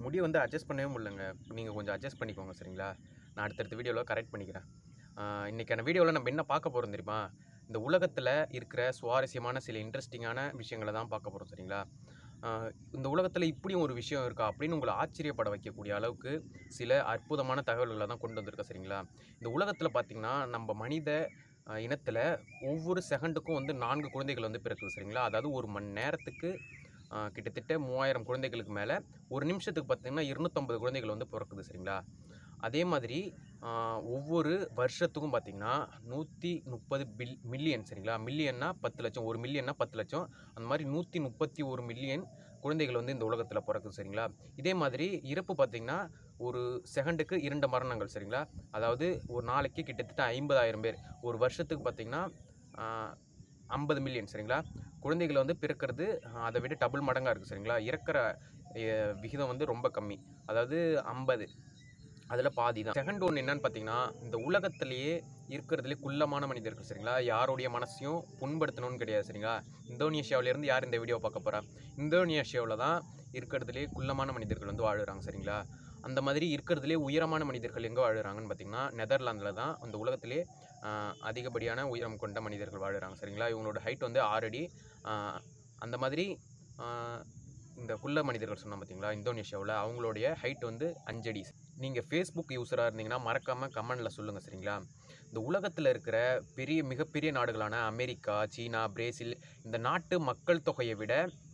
முடி வந்து அட்ஜஸ்ட் பண்ணவே முடியலங்க நீங்கள் கொஞ்சம் அட்ஜஸ்ட் பண்ணிக்கோங்க சரிங்களா நான் அடுத்தடுத்த வீடியோவில் கரெக்ட் பண்ணிக்கிறேன் ஆஹ் இன்னைக்கான வீடியோவில் நம்ம என்ன பார்க்க போகிறோம் தெரியுமா இந்த உலகத்தில் இருக்கிற சுவாரஸ்யமான சில இன்ட்ரெஸ்டிங்கான விஷயங்களை தான் பார்க்க போகிறோம் சரிங்களா ஆஹ் இந்த உலகத்தில் இப்படியும் ஒரு விஷயம் இருக்கா அப்படின்னு உங்களை ஆச்சரியப்பட வைக்கக்கூடிய அளவுக்கு சில அற்புதமான தகவல்களை தான் கொண்டு வந்திருக்கேன் சரிங்களா இந்த உலகத்தில் பார்த்திங்கன்னா நம்ம மனித ஆஹ் இனத்தில் ஒவ்வொரு செகண்டுக்கும் வந்து நான்கு குழந்தைகள் வந்து பிறக்குது சரிங்களா அதாவது ஒரு மணி நேரத்துக்கு ஆஹ் கிட்டத்தட்ட மூவாயிரம் குழந்தைகளுக்கு மேலே ஒரு நிமிஷத்துக்கு பார்த்திங்கன்னா இருநூத்தம்பது குழந்தைகள் வந்து பிறக்குது சரிங்களா அதே மாதிரி ஆஹ் ஒவ்வொரு வருஷத்துக்கும் பார்த்திங்கன்னா நூற்றி முப்பது பில் மில்லியன் சரிங்களா மில்லியன்னா பத்து லட்சம் ஒரு மில்லியன்னா பத்து லட்சம் அந்த மாதிரி நூற்றி முப்பத்தி ஒரு மில்லியன் குழந்தைகள் வந்து இந்த உலகத்தில் பிறக்குது சரிங்களா இதே மாதிரி இறப்பு பார்த்திங்கன்னா ஒரு செகண்டுக்கு இரண்டு மரணங்கள் சரிங்களா அதாவது ஒரு நாளைக்கு கிட்டத்தட்ட ஐம்பதாயிரம் பேர் ஒரு வருஷத்துக்கு பார்த்திங்கன்னா ஐம்பது மில்லியன் சரிங்களா குழந்தைகள் வந்து பிறக்கிறது ஆஹ் அதை விட டபுள் மடங்காக இருக்குது சரிங்களா இறக்கிற அஹ், விகிதம் வந்து ரொம்ப கம்மி அதாவது ஐம்பது அதில் பாதி தான் செகண்ட் ஒன்று என்னன்னு பார்த்தீங்கன்னா இந்த உலகத்திலேயே இருக்கிறதுலே குள்ளமான மனிதர்கள் சரிங்களா யாருடைய மனசையும் புண்படுத்தணும்னு கிடையாது சரிங்களா இந்தோனேஷியாவிலேருந்து யார் இந்த வீடியோ பார்க்க போகிறா இந்தோனேஷியாவில் தான் இருக்கிறதுலே குள்ளமான மனிதர்கள் வந்து வாழுறாங்க சரிங்களா அந்த மாதிரி இருக்கிறதுலே உயரமான மனிதர்கள் எங்கே வாழுறாங்கன்னு பார்த்தீங்கன்னா நெதர்லாந்தில் தான் அந்த உலகத்திலே ஆஹ், அதிகப்படியான உயரம் கொண்ட மனிதர்கள் வாழுறாங்க சரிங்களா இவங்களோட ஹைட் வந்து ஆறு அடி ஆஹ், அந்த மாதிரி ஆஹ், இந்த குள்ள மனிதர்கள் சொன்னோம் பார்த்தீங்களா இந்தோனேஷியாவில் அவங்களுடைய ஹைட் வந்து அஞ்சடி நீங்கள் ஃபேஸ்புக் யூஸராக இருந்தீங்கன்னா மறக்காமல் கமெண்டில் சொல்லுங்கள் சரிங்களா இந்த உலகத்தில் இருக்கிற பெரிய மிகப்பெரிய நாடுகளான அமெரிக்கா சீனா பிரேசில் இந்த நாட்டு மக்கள் தொகையை விட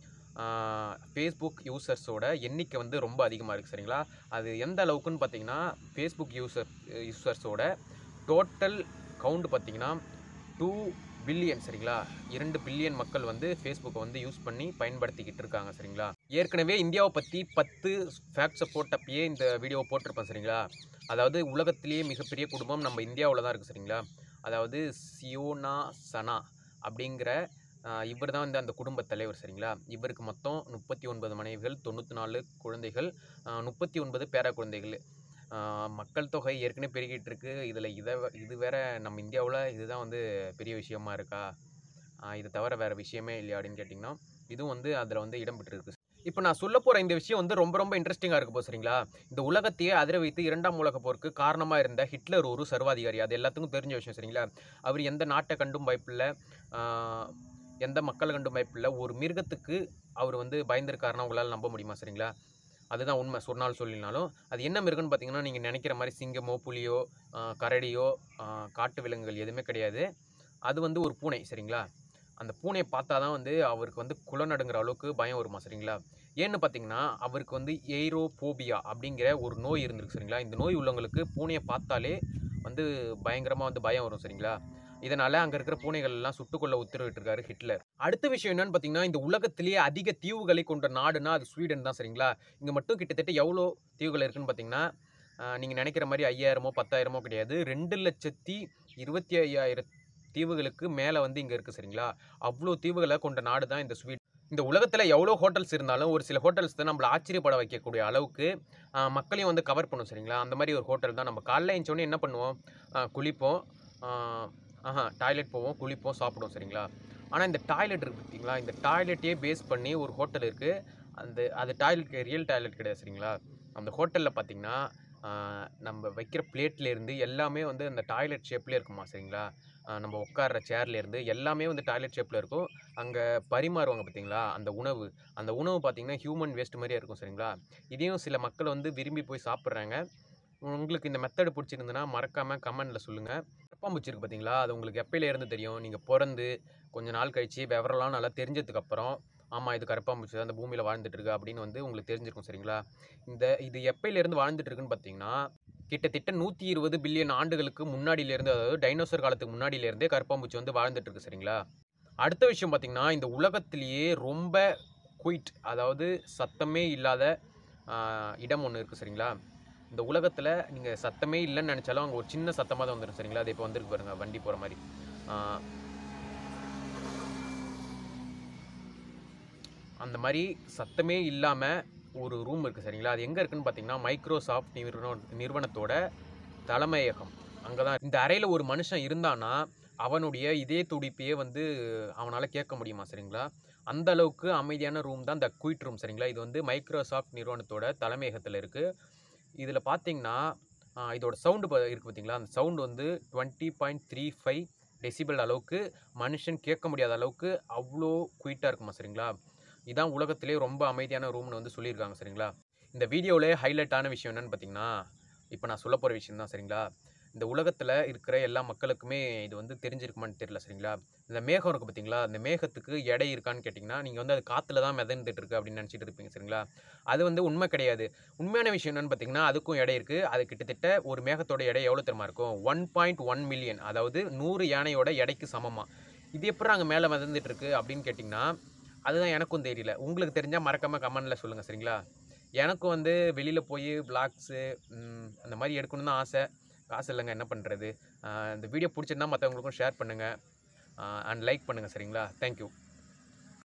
ஃபேஸ்புக் யூசர்ஸோட எண்ணிக்கை வந்து ரொம்ப அதிகமாக இருக்குது சரிங்களா அது எந்த அளவுக்குன்னு பார்த்தீங்கன்னா ஃபேஸ்புக் யூசர் யூசர்ஸோட டோட்டல் கவுண்ட் பார்த்தீங்கன்னா டூ பில்லியன் சரிங்களா இரண்டு பில்லியன் மக்கள் வந்து ஃபேஸ்புக்கை வந்து யூஸ் பண்ணி பயன்படுத்திக்கிட்டு இருக்காங்க சரிங்களா ஏற்கனவே இந்தியாவை பற்றி பத்து ஃபேக்ட்ஸை போட்டப்பயே இந்த வீடியோவை போட்டிருப்பேன் சரிங்களா அதாவது உலகத்திலேயே மிகப்பெரிய குடும்பம் நம்ம இந்தியாவில் தான் இருக்குது சரிங்களா அதாவது சியோனா சனா அப்படிங்கிற இவர் தான் வந்து அந்த குடும்ப தலைவர் சரிங்களா இவருக்கு மொத்தம் முப்பத்தி ஒன்பது மனைவிகள் தொண்ணூற்றி நாலு குழந்தைகள் முப்பத்தி ஒன்பது பேர குழந்தைகள் ஆஹ் மக்கள் தொகை ஏற்கனவே பெருகிட்டு இருக்கு இதில் இதை வ- இது வேற நம்ம இந்தியாவில் இதுதான் வந்து பெரிய விஷயமா இருக்கா ஆஹ் இது தவிர வேறு விஷயமே இல்லையா அப்படின்னு கேட்டிங்கன்னா இதுவும் வந்து அதில் வந்து இடம் பெற்றிருக்கு இப்போ நான் சொல்ல போகிற இந்த விஷயம் வந்து ரொம்ப ரொம்ப இன்ட்ரெஸ்டிங்காக இருக்க போகுது சரிங்களா இந்த உலகத்தையே அதிர வைத்து இரண்டாம் உலகப் போருக்கு காரணமாக இருந்த ஹிட்லர் ஒரு சர்வாதிகாரி அது எல்லாத்துக்கும் தெரிஞ்ச விஷயம் சரிங்களா அவர் எந்த நாட்டை கண்டும் பயப்பில்லை ஆஹ் எந்த மக்களை கண்டும் பயப்பில்லை ஒரு மிருகத்துக்கு அவர் வந்து பயந்திருக்காருன்னா உங்களால் நம்ப முடியுமா சரிங்களா அதுதான் உண்மை சொன்னாலும் சொல்லினாலும் அது என்ன மிருகம்னு பார்த்தீங்கன்னா நீங்கள் நினைக்கிற மாதிரி சிங்கமோ புலியோ ஆஹ் கரடியோ ஆஹ் காட்டு விலங்குகள் எதுவுமே கிடையாது அது வந்து ஒரு பூனை சரிங்களா அந்த பூனையை பார்த்தா தான் வந்து அவருக்கு வந்து குளநடுங்கிற அளவுக்கு பயம் வருமா சரிங்களா ஏன்னு பார்த்தீங்கன்னா அவருக்கு வந்து எய்ரோபோபியா அப்படிங்கிற ஒரு நோய் இருந்திருக்கு சரிங்களா இந்த நோய் உள்ளவங்களுக்கு பூனையை பார்த்தாலே வந்து பயங்கரமாக வந்து பயம் வரும் சரிங்களா இதனால் அங்கே இருக்கிற பூனைகள் எல்லாம் சுட்டுக்கொள்ள உத்தரவிட்டிருக்காரு ஹிட்லர் அடுத்த விஷயம் என்னன்னு பார்த்தீங்கன்னா இந்த உலகத்திலேயே அதிக தீவுகளை கொண்ட நாடுனா அது ஸ்வீடன் தான் சரிங்களா இங்கே மட்டும் கிட்டத்தட்ட எவ்வளோ தீவுகள் இருக்குன்னு பார்த்தீங்கன்னா நீங்கள் நினைக்கிற மாதிரி ஐயாயிரமோ பத்தாயிரமோ கிடையாது ரெண்டு லட்சத்தி இருபத்தி ஐயாயிரம் தீவுகளுக்கு மேலே வந்து இங்கே இருக்குது சரிங்களா அவ்வளோ தீவுகளை கொண்ட நாடு தான் இந்த ஸ்வீட் இந்த உலகத்தில் எவ்வளோ ஹோட்டல்ஸ் இருந்தாலும் ஒரு சில ஹோட்டல்ஸ் தான் நம்மளை ஆச்சரியப்பட வைக்கக்கூடிய அளவுக்கு ஆஹ், மக்களையும் வந்து கவர் பண்ணும் சரிங்களா அந்த மாதிரி ஒரு ஹோட்டல் தான் நம்ம காலைல எழுந்தோடனே என்ன பண்ணுவோம் ஆஹ், குளிப்போம் ஆஹ், ஆஹா டாய்லெட் போவோம் குளிப்போம் சாப்பிடுவோம் சரிங்களா ஆனால் இந்த டாய்லெட் இருக்குது பார்த்தீங்களா இந்த டாய்லெட்டையே பேஸ் பண்ணி ஒரு ஹோட்டல் இருக்குது அந்த அது டாய்லெட் ரியல் டாய்லெட் கிடையாது சரிங்களா அந்த ஹோட்டலில் பார்த்தீங்கன்னா ஆஹ், நம்ம வைக்கிற பிளேட்லேருந்து எல்லாமே வந்து அந்த டாய்லெட் ஷேப்லேயே இருக்குமா சரிங்களா ஆஹ், நம்ம உட்கார்ற சேர்லேருந்து எல்லாமே வந்து டாய்லெட் ஷேப்பில் இருக்கும் அங்கே பரிமாறுவாங்க பார்த்தீங்களா அந்த உணவு அந்த உணவு பார்த்தீங்கன்னா ஹியூமன் வேஸ்ட் மாதிரியே இருக்கும் சரிங்களா இதையும் சில மக்கள் வந்து விரும்பி போய் சாப்பிட்றாங்க உங்களுக்கு இந்த மெத்தடு பிடிச்சிருந்துன்னா மறக்காமல் கமெண்டில் சொல்லுங்கள் கரப்பாம்பூச்சி இருக்குது பார்த்தீங்களா அது உங்களுக்கு எப்பயில இருந்து தெரியும் நீங்கள் பிறந்து கொஞ்ச நாள் கழிச்சு விவரம்லாம் நல்லா தெரிஞ்சதுக்கப்புறம் ஆமாம் இது கரப்பாம்பூச்சி தான் அந்த பூமியில் வாழ்ந்துட்டு இருக்கு அப்படின்னு வந்து உங்களுக்கு தெரிஞ்சிருக்கும் சரிங்களா இந்த இது எப்பயிலேருந்து வாழ்ந்துட்டு இருக்குன்னு பார்த்தீங்கன்னா கிட்டத்தட்ட நூற்றி இருபது பில்லியன் ஆண்டுகளுக்கு முன்னாடியிலேருந்து அதாவது டைனோசர் காலத்துக்கு முன்னாடியிலேருந்தே கரப்பாம்பூச்சி வந்து வாழ்ந்துட்டு இருக்கு சரிங்களா அடுத்த விஷயம் பார்த்தீங்கன்னா இந்த உலகத்திலேயே ரொம்ப குயிட் அதாவது சத்தமே இல்லாத ஆஹ், இடம் ஒன்று இருக்குது சரிங்களா இந்த உலகத்தில் நீங்கள் சத்தமே இல்லைன்னு நினச்சாலும் அங்கே ஒரு சின்ன சத்தமாக தான் வந்துடும் சரிங்களா அது இப்போ வந்துருக்கு பாருங்க வண்டி போகிற மாதிரி ஆஹ், அந்த மாதிரி சத்தமே இல்லாமல் ஒரு ரூம் இருக்குது சரிங்களா அது எங்கே இருக்குன்னு பார்த்தீங்கன்னா மைக்ரோசாஃப்ட் நிறுவன நிறுவனத்தோட தலைமையகம் அங்கே தான் இந்த அறையில் ஒரு மனுஷன் இருந்தானா அவனுடைய இதய துடிப்பையே வந்து அவனால் கேட்க முடியுமா சரிங்களா அந்த அளவுக்கு அமைதியான ரூம் தான் இந்த குயிட் ரூம் சரிங்களா இது வந்து மைக்ரோசாஃப்ட் நிறுவனத்தோட தலைமையகத்தில் இருக்குது இதில் பார்த்தீங்கன்னா ஆஹ் இதோட சவுண்டு இருக்குது பார்த்தீங்களா அந்த சவுண்டு வந்து twenty point three five decibel அளவுக்கு மனுஷன் கேட்க முடியாத அளவுக்கு அவ்வளோ குயிட்டாக இருக்குமா சரிங்களா இதான் உலகத்திலே ரொம்ப அமைதியான ரூம்னு வந்து சொல்லியிருக்காங்க சரிங்களா இந்த வீடியோவிலே ஹைலைட்டான விஷயம் என்னன்னு பார்த்தீங்கன்னா இப்போ நான் சொல்ல போகிற விஷயம் தான் சரிங்களா இந்த உலகத்தில் இருக்கிற எல்லா மக்களுக்குமே இது வந்து தெரிஞ்சிருக்குமான்னு தெரியல சரிங்களா இந்த மேகம் இருக்குது பார்த்தீங்களா அந்த மேகத்துக்கு எடை இருக்கான்னு கேட்டிங்கன்னா நீங்கள் வந்து அது காற்றுல தான் மிதந்துட்டு இருக்கு அப்படின்னு நினச்சிட்டு இருப்பீங்க சரிங்களா அது வந்து உண்மை கிடையாது உண்மையான விஷயம் என்னன்னு பார்த்தீங்கன்னா அதுக்கும் எடை இருக்குது அது கிட்டத்தட்ட ஒரு மேகத்தோட எடை எவ்வளோ தெரியுமா இருக்கும் ஒன் பாயிண்ட் ஒன் மில்லியன் அதாவது நூறு யானையோட எடைக்கு சமமாக இது எப்படி அங்கே மேலே மிதந்துட்டு இருக்கு அப்படின்னு கேட்டிங்கன்னா அதுதான் எனக்கும் தெரியல உங்களுக்கு தெரிஞ்சால் மறக்காமல் கமெண்டில் சொல்லுங்கள் சரிங்களா எனக்கும் வந்து வெளியில் போய் பிளாக்ஸு அந்த மாதிரி எடுக்கணும்னு தான் ஆசை காசு இல்லைங்க என்ன பண்ணுறது இந்த வீடியோ பிடிச்சிருந்தா மற்றவங்களுக்கும் ஷேர் பண்ணுங்கள் அண்ட் லைக் பண்ணுங்கள் சரிங்களா தேங்க்யூ